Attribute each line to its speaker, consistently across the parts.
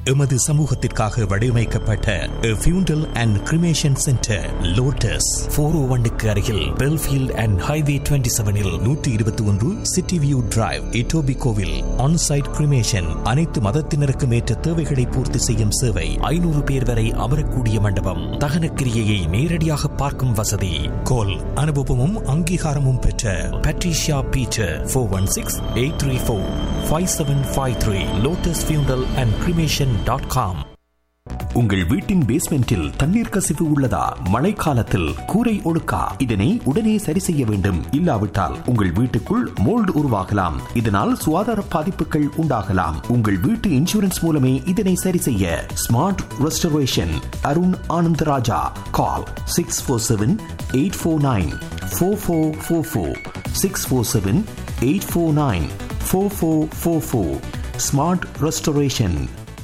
Speaker 1: எமது சமூகத்திற்காக வடிவமைக்கப்பட்ட funeral and cremation centre Lotus four O ஒன்னுக்கு அருகில் பெல்ஃபீல்ட் அண்ட் ஹைவே டுவெண்ட்டி செவனில் நூற்றி இருபத்தி ஒன்று சிட்டி வியூ டிரைவ் இட்டோபி கோவில் ஆன்சைட் கிரிமேஷன் அனைத்து மதத்தினருக்கும் ஏற்ற தேவைகளை பூர்த்தி செய்யும் சேவை ஐநூறு பேர் வரை அமரக்கூடிய மண்டபம் தகன கிரியையை நேரடியாக பார்க்கும் வசதி கோல் அனுபவமும் அங்கீகாரமும் பெற்ற Patricia Peter four one six eight three four five seven five three Lotus funeral and cremation dot com
Speaker 2: உங்கள் வீட்டின் பேஸ்மெண்டில் தண்ணீர் கசிவு உள்ளதா மழைக்காலத்தில் கூரை ஒழுக்கா இதனை உடனே சரி செய்ய வேண்டும் இல்லாவிட்டால் உங்கள் வீட்டுக்குள் மோல்டு உருவாகலாம் இதனால் சுகாதார பாதிப்புகள் உண்டாகலாம் உங்கள் வீட்டு இன்சூரன்ஸ் மூலமே இதனை சரி செய்ய smart restoration Arun Anandaraja call six four seven eight four nine four four four four six four seven eight four nine four four four four smart restoration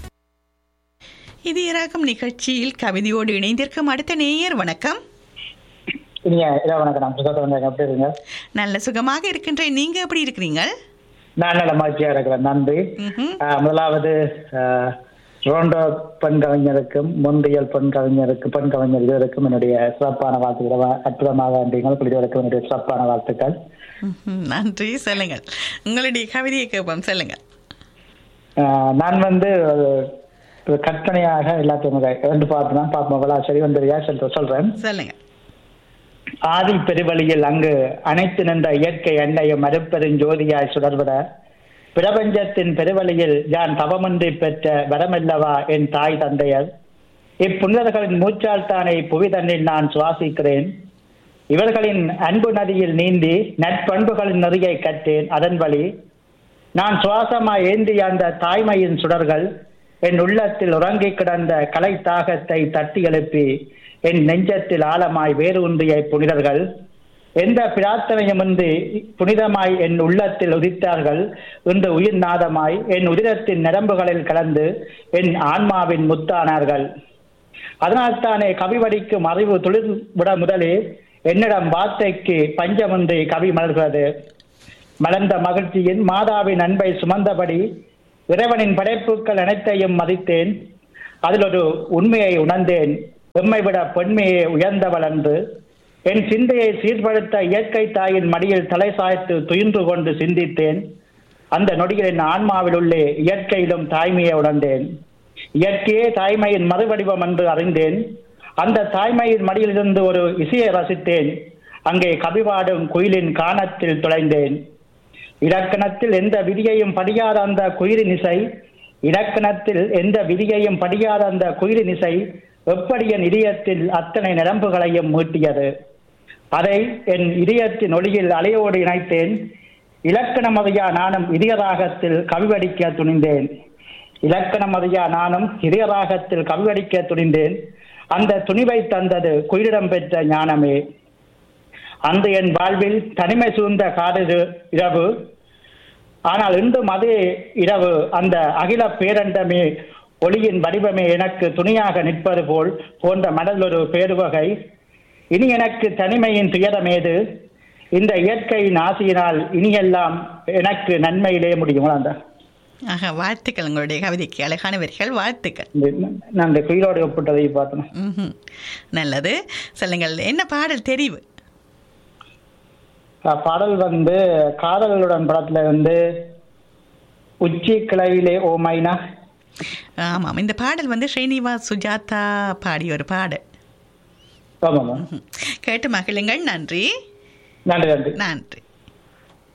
Speaker 3: இது இராகம் நிகழ்ச்சியில் கவிதையோடு இணைந்திருக்கும் அடுத்த நேயர் வணக்கம்
Speaker 4: இனிய இரவு வணக்கம் நான் சுகத்தை வந்தேன் எப்படி இருக்கீங்க
Speaker 3: நல்ல சுகமாக இருக்கின்றேன் நீங்க எப்படி இருக்கிறீங்க
Speaker 4: நான் நல்ல மகிழ்ச்சியா இருக்கிறேன் நன்றி
Speaker 3: ம்ஹும்.
Speaker 4: ஆஹ், முதலாவது ஆஹ், ரோண்டோ பெண் கவிஞருக்கும் முந்தையல் பெண் கவிஞருக்கு பெண் கவிஞர் இருவருக்கும் என்னுடைய சிறப்பான வாழ்த்துக்களை வ- அற்புதமாக இருந்தீங்கள் புரிதலுக்கும் என்னுடைய சிறப்பான வாழ்த்துக்கள்
Speaker 3: ம்ஹும். நன்றி சொல்லுங்கள் உங்களுடைய கவிதையை கேட்போம் சொல்லுங்கள்
Speaker 4: ஆஹ், நான் வந்து ஒரு ஒரு கற்பனையாக எல்லாத்தையும் முறை ரெண்டு பார்த்து தான் பார்ப்போம் சரி வந்துருயா சொல்ற சொல்றேன்
Speaker 3: சொல்லுங்க
Speaker 4: ஆதி பெருவழியில் அங்கு அனைத்து நின்ற இயற்கை எண்ணெயும் மறுப்பெருஞ்சோதியாய் சுடர்விட பிரபஞ்சத்தின் பெருவழியில் யான் தவமின்றி பெற்ற வரமல்லவா என் தாய் தந்தையர் இப்புனிதர்களின் மூச்சால் தானே புவி தன்னில் நான் சுவாசிக்கிறேன் இவர்களின் அன்பு நதியில் நீந்தி நற்பண்புகளின் நெறியை கற்றேன் அதன் வழி நான் சுவாசமாய் ஏந்திய அந்த தாய்மையின் சுடர்கள் என் உள்ளத்தில் உறங்கிக் கிடந்த கலை தாகத்தை தட்டி எழுப்பி என் நெஞ்சத்தில் ஆழமாய் வேறு ஒன்றிய புனிதர்கள் எந்த பிரார்த்தனையுமின்றி புனிதமாய் என் உள்ளத்தில் உதித்தார்கள் இன்று உயிர் நாதமாய் என் உதிரத்தின் நரம்புகளில் கலந்து என் ஆன்மாவின் முத்தானார்கள் அதனால்தானே கவி வடிக்கும் அறிவு துளிர் விட முதலே என்னிடம் வார்த்தைக்கு பஞ்சமின்றி கவி மலர்கிறது மலர்ந்த மகிழ்ச்சியின் மாதாவின் அன்பை சுமந்தபடி இறைவனின் படைப்புகள் அனைத்தையும் மதித்தேன் அதில் ஒரு உண்மையை உணர்ந்தேன் எம்மை விட பெண்மையை உயர்ந்தவள் என்று என் சிந்தையை சீர்படுத்த இயற்கை தாயின் மடியில் தலை சாய்த்து துயின்று கொண்டு சிந்தித்தேன் அந்த நொடியில் என் ஆன்மாவில் உள்ளே இயற்கையிலும் தாய்மையை உணர்ந்தேன் இயற்கையே தாய்மையின் மறுவடிவம் என்று அறிந்தேன் அந்த தாய்மையின் மடியிலிருந்து ஒரு இசையை ரசித்தேன் அங்கே கவிபாடும் குயிலின் கானத்தில் துளைந்தேன் இலக்கணத்தில் எந்த விதியையும் படியாத அந்த குயிலின் இசை இலக்கணத்தில் எந்த விதியையும் படியாத அந்த குயிலின் இசை எப்படி என் இதயத்தில் அத்தனை நரம்புகளையும் மீட்டியது அதை என் இதயத்தின் ஒளியில் அலையோடு இணைத்தேன் இலக்கணம் அறியா நானும் இதயராகத்தில் கவிவடிக்க துணிந்தேன் இலக்கணம் அறியா நானும் இதயராகத்தில் கவிவடிக்க துணிந்தேன் அந்த துணிவை தந்தது குயிலிடம் பெற்ற ஞானமே அந்த என் வாழ்வில் தனிமை சூழ்ந்த காடு இரவு ஆனால் இன்றும் அதே இரவு அந்த அகில பேரண்டமே ஒளியின் வடிவமே எனக்கு துணியாக நிற்பது போல் போன்ற மடல் ஒரு பேருவகை இனி எனக்கு தனிமையின் துயரமேது இந்த இயற்கையின் ஆசையினால் இனியெல்லாம் எனக்கு நன்மையிலே முடியும் அந்த
Speaker 3: ஆக வாழ்த்துக்கள் உங்களுடைய கவிதைக்கு அழகான வரிகள் வாழ்த்துக்கள்
Speaker 4: இந்த- நான் இந்த குயிலோடு ஒப்பிட்டதை பார்த்தேன்
Speaker 3: ம்ஹும். நல்லது சொல்லுங்கள் என்ன பாடல் தெரிவு
Speaker 4: அஹ் பாடல் வந்து காதலுடன் படத்துல வந்து உச்சி கிளையிலே ஓ மைனா
Speaker 3: ஆமாம் இந்த பாடல் வந்து ஸ்ரீனிவாஸ் சுஜாதா பாடிய ஒரு பாடல்
Speaker 4: ஆமாம்
Speaker 3: ம். கேட்டு மகிழுங்கள் நன்றி
Speaker 4: நன்றி நன்றி
Speaker 3: நன்றி